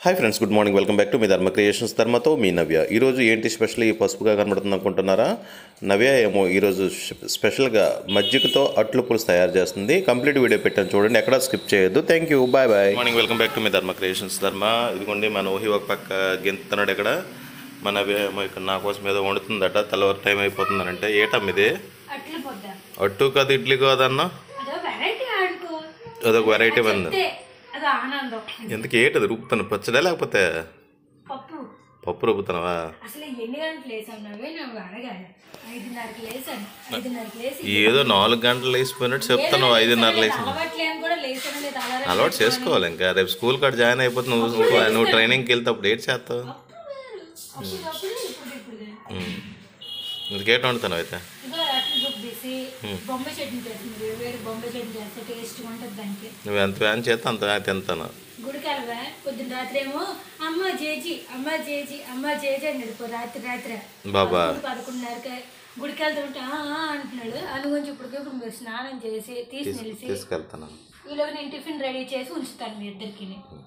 Hi friends good morning welcome back to మీ Dharma creations ధర్మతో మీ నవ్య ఈరోజు ఏంటి స్పెషల్ ఈ పసుపుగా కనబడుతుంది అనుకుంటున్నారా నవ్య ఏమో ఈరోజు స్పె- స్పెషల్గా మజ్జిగతో అట్లు పులుసు తయారు చేస్తుంది కంప్లీట్ వీడియో పెట్టాను చూడండి ఎక్కడ స్కిప్ చేయొద్దు thank you bye bye morning welcome back to మీ ధర్మ క్రియేషన్స్ ధర్మ ఇదిగోండి మన ఊహి ఒక పక్క గెంతున్నాడు ఇక్కడ మన నవ్య ఏమో ఇక్కడ నా కోసం ఏదో వండుతుందట తెల్లవారు టైం అయిపోతుందనంటే ఏటమ్మ ఇది అట్ల పొద్దా అట్టు కాదు ఇడ్లీ కాదన్న అదో వెరైటీ ఆడుకో అదొక వెరైటీ ఉంది అంతే అది ఆనందం ఎందుకు ఏటది రుబ్బుతాను పచ్చడా లేకపోతే పప్పు పప్పు రుబ్బుతానవా అసలు ఎన్ని గంటలు వేసాం నవ్వే నువ్వు అడగాలి ఐదున్నరకి లేసాను ఐదున్నరకి లేసి ఏదో నాలుగు గంటలు లేచిపోయినట్టు చెప్తాను ఐదున్నర లేచి అలవాట్లేని కూడా లేసాను లేదు అలారం అలవాటు చేసుకోవాలి ఇంకా రేపు స్కూల్ కాడ జాయిన్ అయిపోతే నువ్వు నువ్వు- నువ్వు ట్రైనింగ్కి వెళ్తే అప్పుడు ఏం చేస్తావు అప్పుడు వేరు. అప్పుడు ఇప్పుడు ఇప్పుడు ఉమ్. ఇంకేట వండుతాను అయితే ఇదో అట్లు రుబ్బేసి బొంబాయి చట్నీ చేస్తుంది వేరు వేరు బొంబాయి చట్నీ చేస్తే టేస్ట్గా ఉంటుంది దానికి నువ్వు ఎంత వ్యాన్ చేస్తే అంత తింటాను గుడికాలవా పొద్దున్న రాత్రి ఏమో అమ్మ జేజీ అమ్మ జేజీ అమ్మ జేజీ అన్నాడు పో రాత్రి రాత్రి బాబా. పదకొండు, పదకొండున్నరకి గుడికి వెళ్తుంటే "ఆ, ఆ" అంటున్నాడు అనుగురించి ఇప్పటికిప్పుడు మీరు స్నానం చేసి తీసి నిలిసి తీసుకెళ్తాను ఈలోగా నేను టిఫిన్ రెడీ చేసి ఉంచుతాను మీ ఇద్దరికి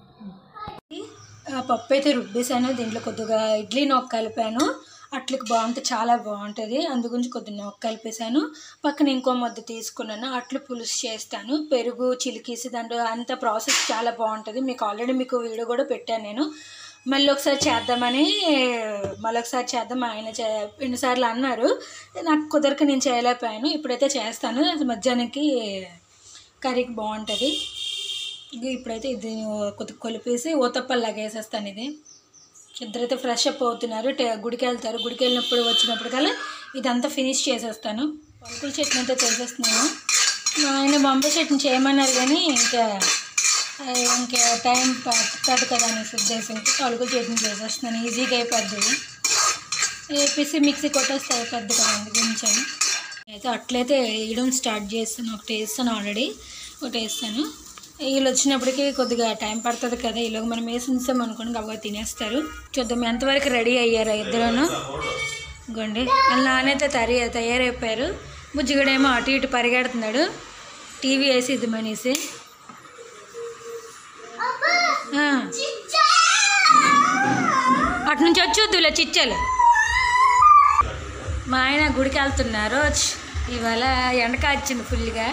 పప్పు అయితే రుబ్బేసాను దీంట్లో కొద్దిగా ఇడ్లీ నొక్క కలిపాను అట్లకి బాగుంటుంది చాలా బాగుంటుంది అందుగురించి కొద్దిగా నొక్క కలిపేసాను పక్కన ఇంకో ముద్ద తీసుకున్నాను అట్లు పులుసు చేస్తాను పెరుగు చిలికేసి దాంట్లో అంత ప్రాసెస్ చాలా బాగుంటుంది మీకు ఆల్రెడీ మీకు వీడియో కూడా పెట్టాను నేను మళ్ళీ ఒకసారి చేద్దామని మళ్ళీ ఒకసారి చేద్దాం ఆయన చే ఎన్నిసార్లు అన్నారు నాకు కుదరక నేను చేయలేకపోయాను ఇప్పుడైతే చేస్తాను మధ్యాహ్నానికి కర్రీకి బాగుంటుంది ఇది ఇప్పుడైతే ఇది కొద్దిగా కొలిపేసి ఊతప్పల్లాగా వేసేస్తాను ఇది ఇద్దరైతే ఫ్రెష్ అప్ అవుతున్నారు టే- గుడికి వెళ్తారు గుడికి వెళ్ళినప్పుడు వచ్చినప్పటికల్లా ఇదంతా ఫినిష్ చేసేస్తాను పలుకుల చట్నీ అయితే చేసేస్తున్నాను మా ఆయన బొంబాయి చట్నీ చేయమన్నారు కానీ ఇంకా ఆ, ఇంకా టైం పట్టదు కదా అనేసి ఉద్దేశంతో పలుకుల చట్నీ చేసేస్తున్నాను ఈజీగా అయిపోద్ది వేపేసి మిక్సీ కొట్టేస్తే అయిపోద్ది కదా అందుగురించి అని అయితే అట్లయితే వేయడం స్టార్ట్ చేస్తాను ఒకటి వేస్తాను ఆల్రెడీ ఒకటి వేస్తాను వీళ్ళు వచ్చినప్పటికీ కొద్దిగా టైం పడుతుంది కదా ఈలోగా మనం వేసి ఉంచాం అనుకోండి గబగా తినేస్తారు చూద్దాం ఎంతవరకు రెడీ అయ్యారా ఇద్దరును ఇగోండి వాళ్ళ నాన్నైతే తరి తయారైపోయారు బుజ్జిగడేమో అటు ఇటు పరిగెడుతున్నాడు టీవీ వేసి ఇద్దామనేసి ఆ. అటు నుంచి వచ్చొద్దులే చిచ్చాలు మా ఆయన గుడికి వెళ్తున్నారు ఛ్, ఇవాళ ఎండ కాచింది ఫుల్గా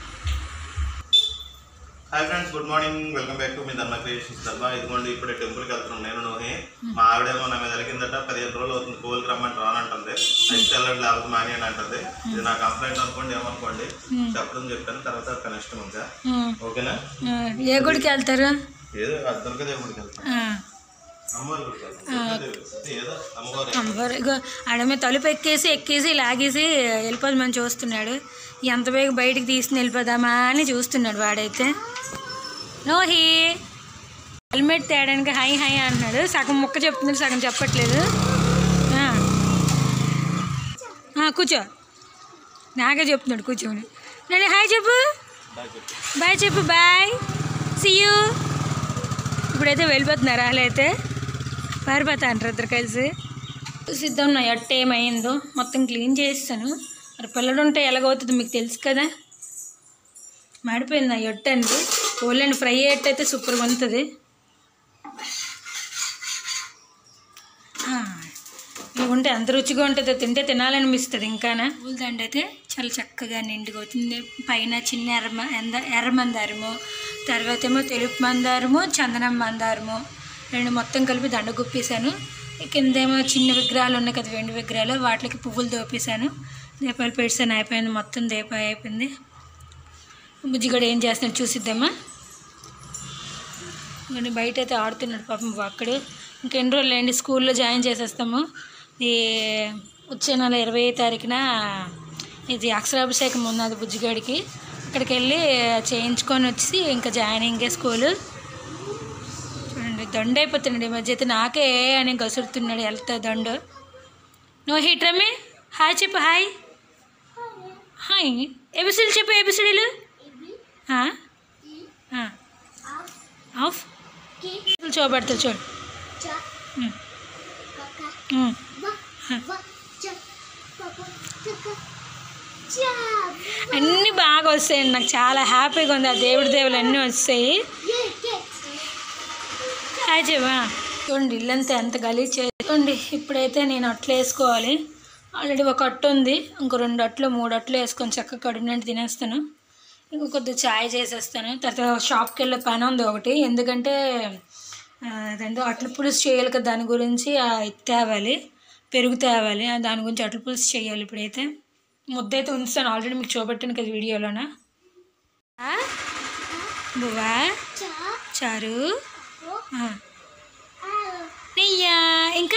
hi friends good morning welcome back to మీ ధర్మ క్రియేషన్స్ ధర్మ ఇదిగోండి ఇప్పుడే టెంపుల్కి వెళ్తున్నాం నేను నోహి మా ఆవిడేమో నా మీద వెలిగిందట పదిహేను రోజులు అవుతుంది కోవిల్కి రమ్మని రానంటుంది నెక్స్ట్ వెళ్ళండి లేకపోతే మాని అని అంటుంది ఇది నా కంప్లైంట్ అనుకోండి ఏమనుకోండి చెప్పడం చెప్పాను తర్వాత తన ఇష్టం ఇంకా ఓకేనా ఏ గుడికి వెళ్తారు ఏదో ఆ దుర్గదేవి గుడికి వెళ్తాం ఆ, అమ్మవారి గుడికి వెళ్తాం దుర్గాదేవి. ఏదో అమ్మవారి అమ్మవారు ఇగో ఆడమే తలుపు ఎక్కేసి ఎక్కేసి లాగేసి వెళ్ళిపోదామని చూస్తున్నాడు ఎంత బేగ బయటికి తీసుకుని వెళ్ళిపోదామా అని చూస్తున్నాడు వాడైతే నోహి హెల్మెట్ తేయడానికి హై హై అంటున్నాడు సగం ముక్క చెప్తున్నాడు సగం చెప్పట్లేదు ఆ. ఆ, కూర్చో నాకే చెప్తున్నాడు కూర్చోని నేను హాయ్ చెప్పు బాయ్ చెప్పు బాయ్ యూ ఇప్పుడైతే వెళ్ళిపోతున్నారు వాళ్ళైతే పారిపోతా అంటారు ఇద్దరు కలిసి సిద్ధం నా ఎట్ట ఏమైందో మొత్తం క్లీన్ చేస్తాను మరి పిల్లడు ఉంటే ఎలాగవుతుంది మీకు తెలుసు కదా మాడిపోయింది నా ఎట్ట అండి ఓన్లీ ఫ్రై ఎట్ట అయితే సూపర్గా ఉంటుంది ఇవి ఉంటే ఎంత రుచిగా ఉంటుందో తింటే తినాలనిపిస్తుంది ఇంకానా పూలదండ అయితే చాలా చక్కగా నిండుగా అవుతుంది పైన చిన్న ఎర్ర ఎంద ఎర్ర మందారము తర్వాత ఏమో తెలుపు మందారము చందనం మందారము రెండు మొత్తం కలిపి దండ గుప్పేశాను కిందేమో చిన్న విగ్రహాలు ఉన్నాయి కదా వెండి విగ్రహాలు వాటికి పువ్వులు దోపేశాను దీపాలు పెట్టాను అయిపోయింది మొత్తం దీపం అయిపోయింది బుజ్జిగడ ఏం చేస్తున్నాడు చూసిద్దామా కానీ బయట అయితే ఆడుతున్నాడు పాపం అక్కడే ఇంకెన్ని రోజులు ఏంటి స్కూల్లో జాయిన్ చేసేస్తాము ఈ వచ్చే నెల ఇరవై తారీఖున ఇది అక్షరాభిషేకం ఉన్నది బుజ్జిగాడికి అక్కడికి వెళ్ళి చేయించుకొని వచ్చి ఇంకా జాయినింగే స్కూలు చూడండి దొండ అయిపోతున్నాడు ఈ మధ్య అయితే నాకే అని గసురుతున్నాడు వెళ్తా దొండ నో హిట్ రమ్మి హాయ్ చెప్పు హాయ్ హాయ్ ఎబిసిడీలు చెప్పు ఎబిసిడీలు ఆఫ్ చూపెడతా చూడు ఉమ్. ఉమ్. అన్నీ బాగా వస్తాయండి నాకు చాలా హ్యాపీగా ఉంది ఆ దేవుడి దేవులు అన్నీ వస్తాయి హాయ్ చెవా చూడండి ఇల్లంతా ఎంత గలీజ్ చేసుకోండి ఇప్పుడైతే నేను అట్లు వేసుకోవాలి ఆల్రెడీ ఒక అట్టు ఉంది ఇంకో రెండు అట్లు మూడు అట్లు వేసుకొని చక్కగా కడుపునంటే తినేస్తాను ఇంకో కొద్దిగా ఛాయ్ చేసేస్తాను తర్వాత షాప్కి వెళ్ళే పని ఉంది ఒకటి ఎందుకంటే ఆ, అదేంటో అట్ల పులుసు చేయాలి కదా దాని గురించి ఆ, ఇది తేవాలి పెరుగు తేవాలి ఆ, దాని గురించి అట్ల పులుసు చేయాలి ఇప్పుడైతే ముద్ద అయితే ఉంచుతాను ఆల్రెడీ మీకు చూపెట్టాను కదా వీడియోలోన ఆ? బువ్వా చారు ఆ. నెయ్యా ఇంకా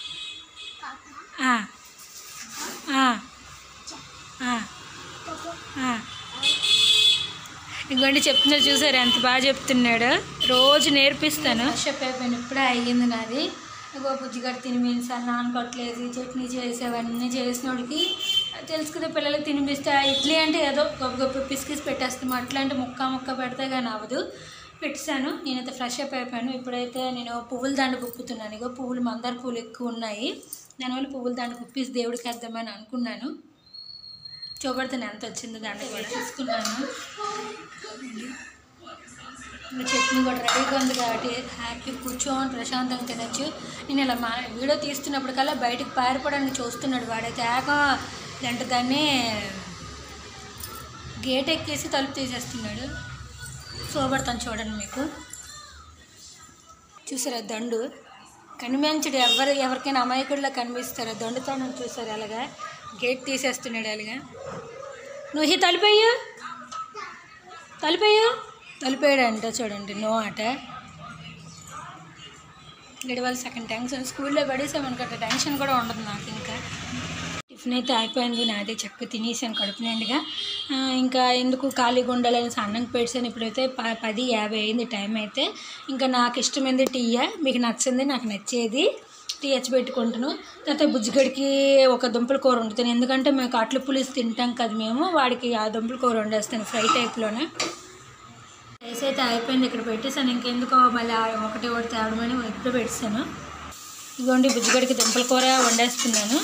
ఆ. ఆ. ఆ. ఆ. ఇంకోటి చెప్తున్నాడు చూసారు ఎంత బాగా చెప్తున్నాడు రోజు నేర్పిస్తాను షెప్ అయిపోయింది ఇప్పుడే అయ్యింది నాది ఇంకో బుజ్జిగాడు తినిపించాను నానకొట్లేసి చట్నీ చేసి అవన్నీ చేసినోడికి తెలుసు కదా పిల్లలకి తినిపిస్తే ఆ ఇడ్లీ అంటే ఏదో గొప్ప గొప్ప పిసికిసి పెట్టేస్తాము అట్లా అంటే ముక్క ముక్క పెడితే కానీ అవ్వదు పెట్టాను నేనైతే ఫ్రెష్ అప్ అయిపోయాను ఇప్పుడైతే నేను పువ్వుల దండ గుప్పుతున్నాను ఇగో పువ్వులు మందార పువ్వులు ఎక్కువ ఉన్నాయి దానివల్ల పువ్వుల దండ గుప్పేసి దేవుడికి వేద్దామని అనుకున్నాను చూపెడతాను ఎంత వచ్చిందో దాంట్లో కూడా తీసుకున్నాను ఇంకా చట్నీ కూడా రెడీగా ఉంది కాబట్టి హ్యాపీ కూర్చొని ప్రశాంతంగా తినచ్చు నేను ఇలా మా వీడియో తీస్తున్నప్పటికల్లా బయటకు పారిపోవడానికి చూస్తున్నాడు వాడైతే ఏక అంటే దాన్ని గేట్ ఎక్కేసి తలుపు తీసేస్తున్నాడు చూపెడతాను చూడండి మీకు చూసారా దండు కనిపించడు ఎవరు ఎవరికైనా అమాయకుడిలా కనిపిస్తారా దండుతో చూసారు అలాగా గేట్ తీసేస్తున్నాడు అలాగా నువ్వు ఈ తలిపోయా తలిపోయా తలిపోయాడు అంట చూడండి నో ఆట ఇక్కడ వాళ్ళు సెకండ్ టెన్షన్ స్కూల్లో పడేసామనుకుంటా టెన్షన్ కూడా ఉండదు నాకు ఇంకా టిఫిన్ అయితే అయిపోయింది నాదే చక్కగా తినేసాను కడుపు నిండుగా ఆ, ఇంకా ఎందుకు ఖాళీగా ఉండాలని అన్నం పెట్టాను ఇప్పుడైతే ప పది యాభై అయింది టైం అయితే ఇంకా నాకు ఇష్టమైంది టీయా మీకు నచ్చింది నాకు నచ్చేది టీ హెచ్ పెట్టుకుంటాను తర్వాత బుజ్జిగడికి ఒక దుంపల కూర వండుతాను ఎందుకంటే మేము అట్ల పులుసు తింటాం కదా మేము వాడికి ఆ దుంపల కూర వండేస్తాను ఫ్రై టైప్లోనే రైస్ అయితే అయిపోయింది ఇక్కడ పెట్టేసాను ఇంకెందుకో మళ్ళీ ఆ ఒకటి ఒకటి తేవడమని ఇప్పుడు పెట్టేసాను ఇదిగోండి బుజ్జిగడికి దుంపల కూర వండేస్తున్నాను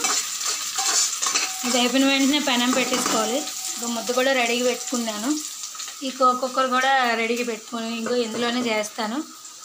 ఇది అయిపోయిన వెంటనే పెనం పెట్టేసుకోవాలి ఇంకో ముద్ద కూడా రెడీగా పెట్టుకున్నాను ఈ కుక్కర్ కూడా రెడీగా పెట్టుకొని ఇంకో ఇందులోనే చేస్తాను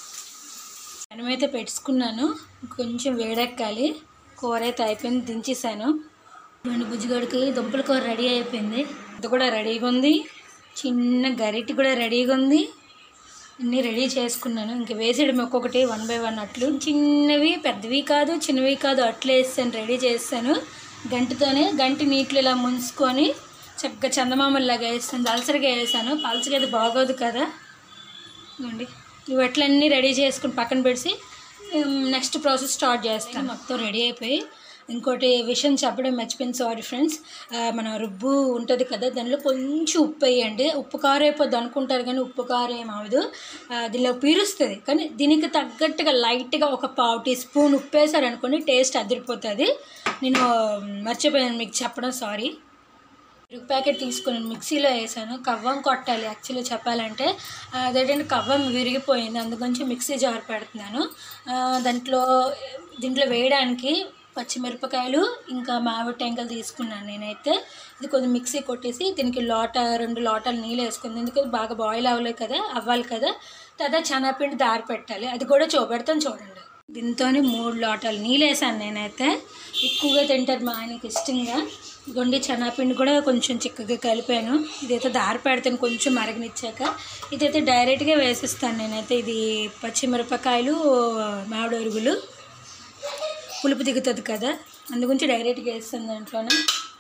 పెనం అయితే పెట్టుకున్నాను కొంచెం వేడెక్కాలి కూర అయితే అయిపోయింది దించేసాను రెండు బుజ్జిగడికి దుంపల కూర రెడీ అయిపోయింది ఇది కూడా రెడీగా ఉంది చిన్న గరిటె కూడా రెడీగా ఉంది అన్నీ రెడీ చేసుకున్నాను ఇంక వేసేయడం ఒక్కొక్కటి వన్ బై వన్ అట్లు చిన్నవి పెద్దవి కాదు చిన్నవి కాదు అట్లు వేసాను రెడీ చేస్తాను గంటతోనే గంటి నీటిలో ఇలా ముంచుకొని చక్కగా చందమామల్లాగా వేస్తాను దలసరిగా వేసాను పలసగా అది బాగోదు కదా ఇవ్వండి ఇవి అట్లన్నీ రెడీ చేసుకుని పక్కన పెట్టి నెక్స్ట్ ప్రాసెస్ స్టార్ట్ చేస్తాను మొత్తం రెడీ అయిపోయి ఇంకోటి విషయం చెప్పడం మర్చిపోయింది సారీ ఫ్రెండ్స్ మన రుబ్బు ఉంటుంది కదా దానిలో కొంచెం ఉప్పు వేయండి ఉప్పు కారం అయిపోద్ది అనుకుంటారు కానీ ఉప్పు కారం ఏం అవ్వదు ఆ, దీనిలో పీరుస్తుంది కానీ దీనికి తగ్గట్టుగా లైట్గా ఒక పావు టీ స్పూన్ ఉప్పు వేసారనుకోండి టేస్ట్ అదిరిపోతుంది నేను మర్చిపోయాను మీకు చెప్పడం సారీ పెరుగు ప్యాకెట్ తీసుకుని మిక్సీలో వేసాను కవ్వం కొట్టాలి యాక్చువల్లీ చెప్పాలంటే ఆ, అదేంటంటే కవ్వం విరిగిపోయింది అందుగురించి మిక్సీ జార్ పెడుతున్నాను ఆ, దాంట్లో దీంట్లో వేయడానికి పచ్చిమిరపకాయలు ఇంకా మామిడి టెంకలు తీసుకున్నాను నేనైతే ఇది కొంచెం మిక్సీ కొట్టేసి దీనికి లోట రెండు లోటాలు నీళ్ళు వేసుకుంది ఎందుకంటే బాగా బాయిల్ అవ్వలేదు కదా అవ్వాలి కదా తర్వాత శనగపిండి దారి పెట్టాలి అది కూడా చూపెడతాను చూడండి దీంతో మూడు లోటాలు నీళ్ళు వేసాను నేనైతే ఎక్కువగా తింటారు మా ఆయనకి ఇష్టంగా గొండి శనగపిండి కూడా కొంచెం చిక్కగా కలిపాను ఇదైతే దారి పెడతాను కొంచెం మరగనిచ్చాక ఇదైతే డైరెక్ట్గా వేసేస్తాను నేనైతే ఇది పచ్చిమిరపకాయలు మామిడి అరుగులు పులుపు దిగుతుంది కదా అందుగురించి డైరెక్ట్గా వేస్తాను దాంట్లోనే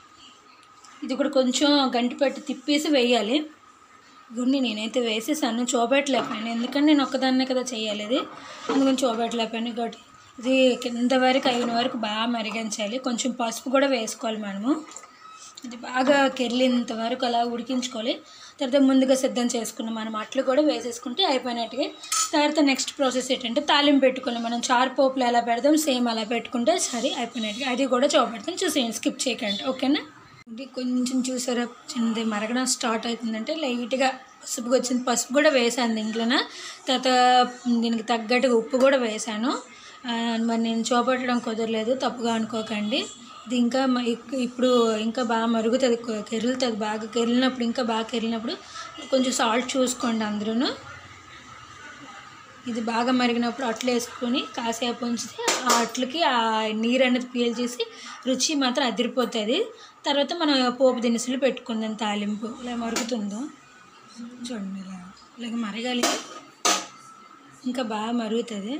ఇది కూడా కొంచెం గంటి పెట్టి తిప్పేసి వేయాలి గుండి నేనైతే వేసేసాను చూపెట్టలేకపోయాను ఎందుకంటే నేను ఒక్కదాన్నే కదా చేయాలి ఇది అందుకని చూపెట్టలేకపోయాను ఇంకోటి ఇది కింద వరకు అయిన వరకు బాగా మరిగించాలి కొంచెం పసుపు కూడా వేసుకోవాలి మనము ఇది బాగా కెర్లినంత వరకు అలా ఉడికించుకోవాలి తర్వాత ముందుగా సిద్ధం చేసుకున్న మనం అట్లు కూడా వేసేసుకుంటే అయిపోయినట్టుగా తర్వాత నెక్స్ట్ ప్రాసెస్ ఏంటంటే తాలింపు పెట్టుకోవాలి మనం చారు పోపులు ఎలా పెడదాం సేమ్ అలా పెట్టుకుంటే సరే అయిపోయినట్టుగా అది కూడా చూపెడతాం చూసేయండి స్కిప్ చేయకండి ఓకేనా ఇది కొంచెం చూసారా చిన్నది మరగడం స్టార్ట్ అవుతుందంటే లైట్గా పసుపు వచ్చింది పసుపు కూడా వేసాను దీంట్లోన తర్వాత దీనికి తగ్గట్టుగా ఉప్పు కూడా వేసాను ఆ, మరి నేను చూపెట్టడం కుదరలేదు తప్పుగా అనుకోకండి ఇది ఇంకా మ- ఇక్- ఇప్పుడు ఇంకా బాగా మరుగుతుంది కొ- కెరులుతుంది బాగా కెరిలినప్పుడు ఇంకా బాగా కెరిలినప్పుడు కొంచెం సాల్ట్ చూసుకోండి అందరూ ఇది బాగా మరిగినప్పుడు అట్లు వేసుకొని కాసేపు ఉంచితే ఆ అట్లకి ఆ నీరు అనేది పీల్చేసి రుచి మాత్రం అదిరిపోతుంది తర్వాత మనం పోపు దినుసులు పెట్టుకుందాం తాలింపు ఇలా మరుగుతుందో చూడండి ఇలా ఇలాగ మరగాలి ఇంకా బాగా మరుగుతుంది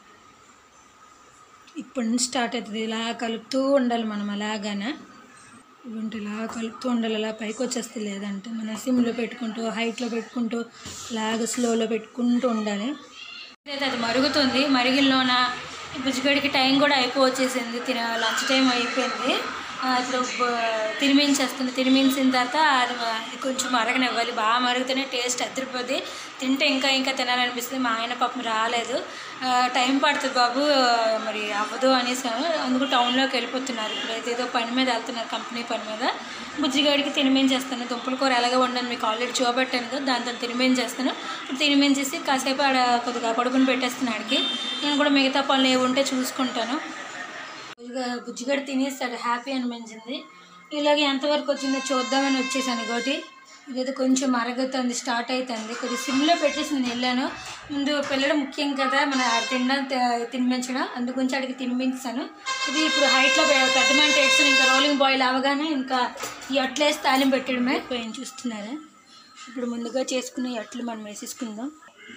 ఇప్పటి నుంచి స్టార్ట్ అవుతుంది ఇలా కలుపుతూ ఉండాలి మనం అలాగానే ఇవంటి ఇలా కలుపుతూ ఉండాలి అలా పైకి వచ్చేస్తే లేదంటే మన సిమ్లో పెట్టుకుంటూ హైట్లో పెట్టుకుంటూ ఇలాగ స్లోలో పెట్టుకుంటూ ఉండాలి అయితే అది మరుగుతుంది మరిగిల్లోన బుజ్జిగడికి టైం కూడా అయిపోవచ్చేసింది తిన లంచ్ టైం అయిపోయింది ఆ, ఇప్పుడు బ- తిరిమించేస్తుంది తిరిమించిన తర్వాత అది మ- కొంచెం మరగనివ్వాలి బాగా మరుగుతూనే టేస్ట్ అదిరిపోద్ది తింటే ఇంకా ఇంకా తినాలనిపిస్తుంది మా ఆయన పాపం రాలేదు ఆ, టైం పడుతుంది బాబు ఆ, మరి అవ్వదు అనేసి అందుకు టౌన్లోకి వెళ్ళిపోతున్నారు ఇప్పుడైతే ఏదో పని మీద వెళ్తున్నారు కంపెనీ పని మీద బుజ్జిగాడికి తినిమేంచేస్తాను దుంపల కూర ఎలాగ వండాను మీకు ఆల్రెడీ చూపెట్టాను కదా దాంతో తినిమేంచేస్తాను ఇప్పుడు తినిమేంచేసి కాసేపు ఆడ కొద్దిగా పడుకుని పెట్టేస్తాను ఆడికి నేను కూడా మిగతా పనులు ఏవి ఉంటే చూసుకుంటాను బుజ్జిగా బుజ్జిగడ తినేస్తాడు హ్యాపీ అనిపించింది ఇలాగే ఎంతవరకు వచ్చిందో చూద్దామని వచ్చేసాను ఇంకోటి ఇదైతే కొంచెం మరగుతుంది స్టార్ట్ అవుతుంది కొద్దిగా సిమ్లో పెట్టేసి నేను వెళ్ళాను ముందు పిల్లడు ముఖ్యం కదా మన తినడం తి- తినిపించడం అందుగురించి అడిగి తినిపించాను ఇది ఇప్పుడు హైట్లో పె- పెద్ద మంట వేస్తాను ఇంకా రోలింగ్ బాయిల్ అవగానే ఇంకా ఈ అట్లు వేసి తాలింపు పెట్టడమే ఏం చూస్తున్నారా ఇప్పుడు ముందుగా చేసుకున్న ఈ అట్లు మనం వేసేసుకుందాం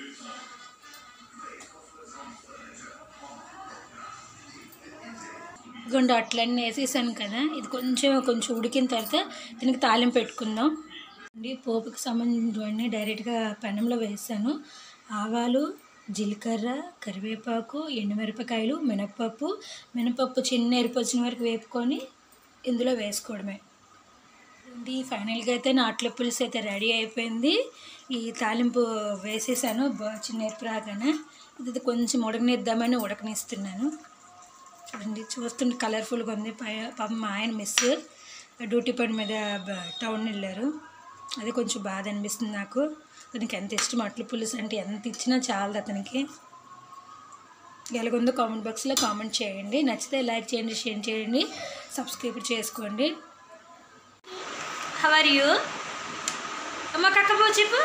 గుండు అట్లన్నీ వేసేసాను కదా ఇది కొంచెం కొంచెం ఉడికిన తర్వాత దీనికి తాలింపు పెట్టుకుందాం అండి పోపుకి సంబంధించినవన్నీ డైరెక్ట్గా పెనంలో వేసాను ఆవాలు జీలకర్ర కరివేపాకు ఎండుమిరపకాయలు మినపప్పు మినపప్పు చిన్న ఎరుపు వచ్చిన వరకు వేపుకొని ఇందులో వేసుకోవడమే ఇది ఫైనల్గా అయితే నా అట్ల పులుసు అయితే రెడీ అయిపోయింది ఈ తాలింపు వేసేసాను బా- చిన్న ఎరుపు రాగానే ఇది కొంచెం ఉడకనిద్దామని ఉడకనిస్తున్నాను చూడండి చూస్తుంటే కలర్ఫుల్గా ఉంది పై- పాపం మా ఆయన మిస్ డ్యూటీ పని మీద బ- టౌన్ వెళ్ళారు అది కొంచెం బాధ అనిపిస్తుంది నాకు అతనికి ఎంత ఇష్టం అట్ల పులుసు అంటే ఎంత ఇచ్చినా చాలదు అతనికి ఎలాగుందో కామెంట్ బాక్స్లో కామెంట్ చేయండి నచ్చితే లైక్ చేయండి షేర్ చేయండి సబ్స్క్రైబ్ చేసుకోండి హవర్ యూ అమ్మ కక్కపో చెప్పు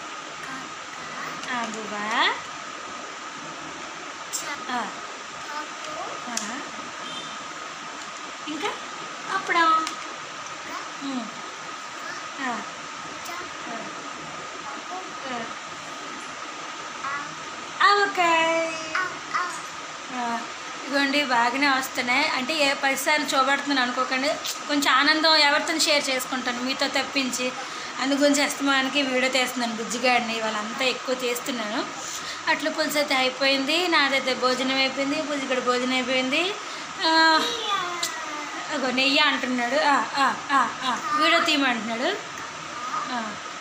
బుబా ఇంకా అప్పుడా ఉమ్. ఆ. ఆ. ఆ. ఆవకాయ ఆ, ఇదిగోండి బాగానే వస్తున్నాయి అంటే ఏ పదిసార్లు చూపెడుతున్నాను అనుకోకండి కొంచెం ఆనందం ఎవరితో షేర్ చేసుకుంటాను మీతో తప్పించి అందుగురించి అస్తమానికి వీడియో తీస్తున్నాను బుజ్జిగాడిని వాళ్ళంతా ఎక్కువ తీస్తున్నాను అట్ల పులుసు అయితే అయిపోయింది నాదైతే భోజనం అయిపోయింది బుజ్జిగడ భోజనం అయిపోయింది ఆ, అగో నెయ్యి అంటున్నాడు ఆ, ఆ, ఆ, ఆ, వీడియో తీయమంటున్నాడు ఆ.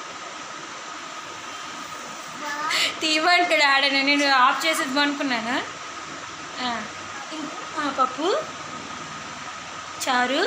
తీయమంటాడు ఆడ నేను ఆఫ్ చేసేది అనుకున్నాను ఆ, ఇం- ఆ, పప్పు చారు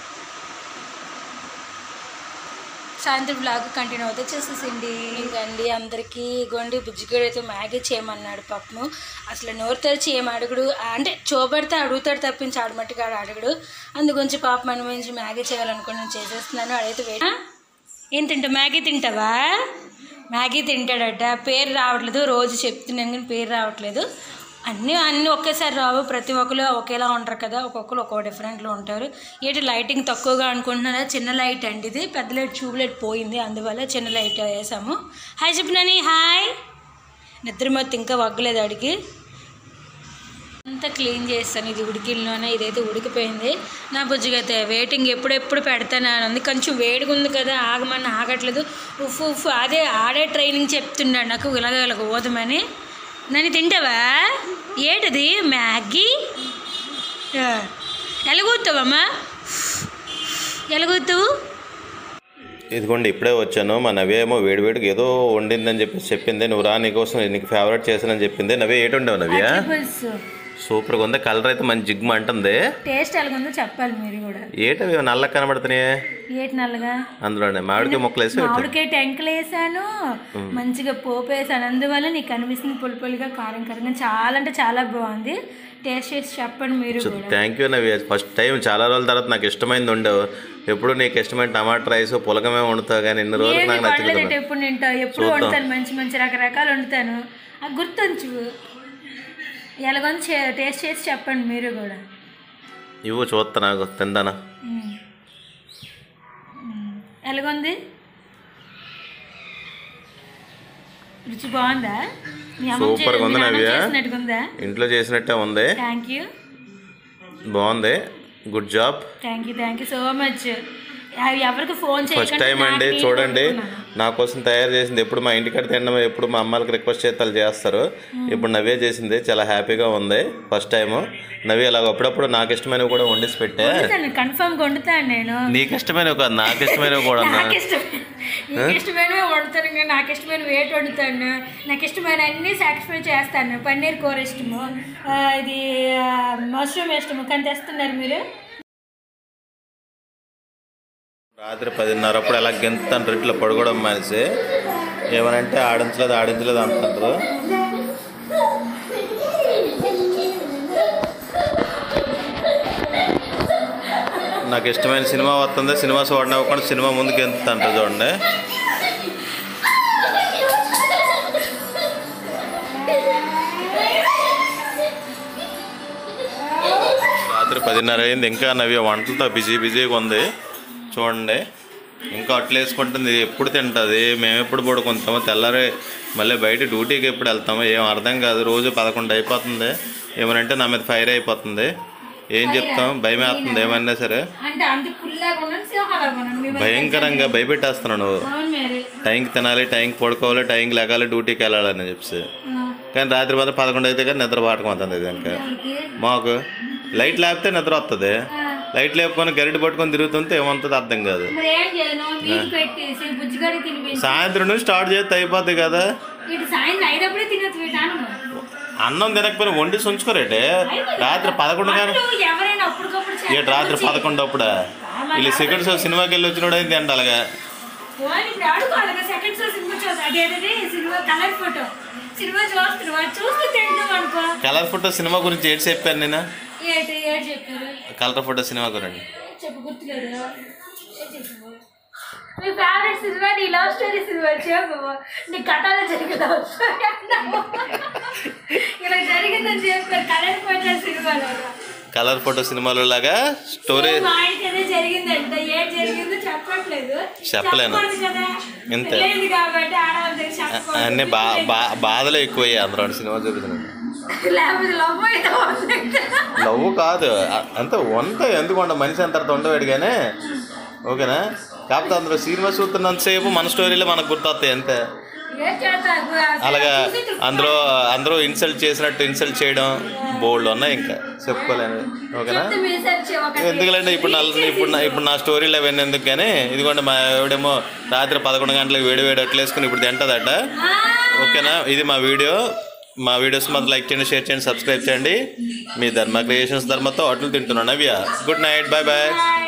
సాయంత్రం బ్లాగ్ కంటిన్యూ అవుతే చూసేసిండి ఇంకండి అందరికీ గొండి బుజ్జిగడు అయితే మ్యాగీ చేయమన్నాడు పప్పును అసలు నోరు తెరిచి ఏం అడుగుడు అంటే చూపెడితే అడుగుతాడు తప్పించి ఆడమట్టుగా అడుగుడు అందుగురించి పాప మన నుంచి మ్యాగీ చేయాలనుకుని నేను చేసేస్తున్నాను అడైతే వెయిట్ ఏం తింటావు మ్యాగీ తింటావా మ్యాగీ తింటాడట పేరు రావట్లేదు రోజు చెప్తున్నాను కానీ పేరు రావట్లేదు అన్నీ అన్నీ ఒకేసారి రావు ప్రతి ఒక్కరు ఒకేలా ఉంటారు కదా ఒక్కొక్కరు ఒక్కో డిఫరెంట్లో ఉంటారు ఏంటి లైటింగ్ తక్కువగా అనుకుంటున్నారా చిన్న లైట్ అండి ఇది పెద్ద లైట్ ట్యూబ్ లైట్ పోయింది అందువల్ల చిన్న లైట్ వేసాము హాయ్ చెప్పినాని హాయ్ నిద్రమొత్తి ఇంకా వగ్గలేదు అడిగి అంతా క్లీన్ చేస్తాను ఇది ఉడికిల్లోనే ఇదైతే ఉడికిపోయింది నా బుజ్జిగైతే వెయిటింగ్ ఎప్పుడెప్పుడు పెడతాను అని ఉంది కొంచెం వేడిగా ఉంది కదా ఆగమని ఆగట్లేదు ఉఫ్ ఉఫ్ అదే ఆడే ట్రైనింగ్ చెప్తున్నాడు నాకు ఇలాగ ఇలాగ ఓదమని నన్ను తింటావా ఏటది మ్యాగీ ఆ, ఎలాగూతావమ్మా ఎలాగూతావు ఇదిగోండి ఇప్పుడే వచ్చాను మా నవ్య ఏమో వేడివేడికి ఏదో వండిందని చెప్పి చెప్పింది నువ్వు రా నీకోసం నీకు ఫేవరెట్ చేశానని చెప్పింది నవ్య ఏటి ఉండవు నవ్య పులుసు సూపర్గా ఉంది కలర్ అయితే మంచి జిగ్మ అంటుంది టేస్ట్ ఎలాగుందో చెప్పాలి మీరు కూడా ఏటవి నల్ల కనబడుతున్నాయి ఏటి నల్లగా అందులోనే మామిడికాయ ముక్కలు వేసి పెట్టు. మామిడికాయ టెంకలు వేసాను మంచిగా పోపు వేసాను అందువల్ల నీకు అనిపిస్తుంది పులి పులిగా కారం కారంగా చాలా అంటే చాలా బాగుంది టేస్ట్ చేసి చెప్పండి మీరు కూడా thank you Navya first time చాలా రోజుల తర్వాత నాకు ఇష్టమైంది ఉండవు ఎప్పుడు నీకు ఇష్టమైన టమాటా రైస్ పులకమే వండుతావు కానీ ఇన్ని రోజులు ఏమి నాకు నచ్చింది పడలేదు ఎప్పుడు తింటా ఎప్పుడు వండుతాను మంచి మంచి రకరకాలు వండుతాను అది గుర్తుంచు ఎలాగొంది టేస్ట్ చేసి చెప్పండి మీరు కూడా ఇవ్వు చూస్తా నాకు తిందానా మ్మ్. మ్మ్. ఎలాగుంది రుచి బాగుందా మీ అమ్మ సూపర్గా ఉంది నవ్య. చేసినట్టుగా ఇంట్లో చేసినట్టే ఉంది థ్యాంక్ యూ బాగుంది good job thank you thank you so much ఎవరికి ఫోన్ ఫస్ట్ చేయకండి టైం నాకు అండి నేను చూడండి కొనుక్కున్నాను. నా కోసం తయారు చేసింది ఎప్పుడు మా ఇంటికాడ తినడం ఎప్పుడు మా అమ్మాలకి రిక్వెస్ట్ చేస్తే వాళ్ళు చేస్తారు ఇప్పుడు నవ్వే చేసింది చాలా హ్యాపీగా ఉంది ఫస్ట్ టైం నవ్వి అలాగ అప్పుడప్పుడు నాకు ఇష్టమైనవి కూడా వండిసి పెట్టే వండుతాను కన్ఫర్మ్ వండుతాను నేను నీకు ఇష్టమైనవి కాదు నాకు ఇష్టమైనవి కూడా అన్నా నాకు ఇష్టమైన నీకు ఇష్టమైనవి వండుతాను ఇంకా నాకు ఇష్టమైన వేట్ వండుతాను నాకు ఇష్టమైన అన్ని సాటిస్ఫై చేస్తాను పన్నీర్ కూర ఇష్టము ఆ, ఇది మష్రూమ్ ఇష్టము కానీ తెస్తున్నారు మీరు రాత్రి పదిన్నర అప్పుడు అలా గెంతాను రెట్లో పడుకోవడం మానేసి ఏమనంటే ఆడించలేదు ఆడించలేదు అంటారు నాకు ఇష్టమైన సినిమా వస్తుంది సినిమా చూడనివ్వకుండా సినిమా ముందుకు ఎంతంటారు చూడండి రాత్రి పదిన్నర అయింది ఇంకా నవ్య వంటలతో బిజీ బిజీగా ఉంది చూడండి ఇంకా అట్లా వేసుకుంటుంది ఎప్పుడు తింటుంది మేము ఎప్పుడు పడుకుంటామో తెల్లారి మళ్ళీ బయట డ్యూటీకి ఎప్పుడు వెళ్తామో ఏం అర్థం కాదు రోజు పదకొండు అయిపోతుంది ఏమనంటే నా మీద ఫైర్ అయిపోతుంది ఏం చెప్తాం భయం వేస్తుంది ఏమన్నా సరే అంటే అంత పుల్లాగా ఉన్నాను సింహాలాగా ఉన్నాను మీ భయంకరంగా భయపెట్టేస్తున్నావు నువ్వు అవును మరి టైంకి తినాలి టైంకి పడుకోవాలి టైంకి లేకాలి డ్యూటీకి వెళ్ళాలని చెప్పి ఆ, కానీ రాత్రి మాత్రం పదకొండు అయితే కానీ నిద్ర పాటకం అవుతుంది ఇది ఇంకా దానికి, మాకు లైట్ లేకపోతే నిద్ర వస్తుంది ఆ, లైట్ లేపుకొని గరిట పట్టుకొని తిరుగుతుంటే ఏమంటుంది అర్థం కాదు మరి ఏం చేయను మీకు పెట్టేసి బుజ్జిగాడికి తినిపించి సాయంత్రం నుంచి స్టార్ట్ చేస్తే అయిపోద్ది కదా ఇటు సాయంత్రం అయినప్పుడే తినచ్చు వీటాను అన్నం తినకపోయినా వండి ఉంచుకోరేటే రాత్రి పదకొండు కానీ ఎవరైనా అప్పటికప్పుడు ఏటు రాత్రి పదకొండు అప్పుడా వీళ్ళు సెకండ్ షో సినిమాకి వెళ్ళి వచ్చినోడు అయింది తింటాలుగా పోనీ ఇప్పుడు ఆడుకోవాలి సెకండ్ షో సినిమా చూసి అదేంటది సినిమా కలర్ ఫోటో సినిమా చూస్తున్నావు అది చూస్తూ తింటాం అనుకో కలర్ ఫోటో సినిమా గురించి ఏడు చెప్పాను నేను ఏంటి ఏడు చెప్పారు కలర్ ఫోటో సినిమా గురించి చెప్పు గుర్తులేదు ఏం చెప్పు మీ ఫేవరెట్ సినిమా నీ లవ్ స్టోరీ సినిమా చెప్పు నీ కథలో జరిగిన లవ్ స్టోరీ అన్నావు ఇలా జరిగిందని చెప్పారు కలర్ ఫోటో సినిమాలో కలర్ ఫోటో సినిమాలో లాగా స్టోరీ మా ఆయనకి అదే జరిగిందంట ఏం జరిగిందో చెప్పట్లేదు చెప్పలేను. చెప్పకూడదు కదా ఇంతే. లేదు కాబట్టి ఆడవాళ్ళకి చెప్పకూడదు. అన్నీ బా బా బాధలు ఎక్కువయ్యాయి అందరూ సినిమా చూపిస్తున్నాడు లేకపోతే లవ్ అయితే అవుతుంది. లవ్ కాదు అ- అంత వంట ఎందుకు వంట మనిషి అంత ఉండవాడు కానీ ఓకేనా కాకపోతే అందులో సినిమా చూస్తున్నంతసేపు మన స్టోరీలో మనకు గుర్తొస్తాయి అంతే ఏం చేస్తావు? అలాగా చూసి తృప్తి అందరూ అందరూ ఇన్సల్ట్ చేసినట్టు ఇన్సల్ట్ చేయడం బోల్డ్ ఉన్నాయి ఇంకా చెప్పుకోలేను ఓకేనా చెప్తే మీ సెర్చ్ ఒకటి. ఎందుకంటే ఇప్పుడు నా ఇప్పుడు నా ఇప్పుడు నా స్టోరీలు అవన్నీ ఎందుకు కానీ ఇదిగోండి మా ఆవిడేమో రాత్రి పదకొండు గంటలకు వేడి వేడి అట్లు వేసుకుని ఇప్పుడు తింటుందట ఆ, ఓకేనా ఇది మా వీడియో మా వీడియోస్ మాత్రం లైక్ చేయండి షేర్ చేయండి సబ్స్క్రైబ్ చేయండి మీ ధర్మ క్రియేషన్స్ ధర్మతో అట్లు తింటున్నాను Navya good night bye bye bye.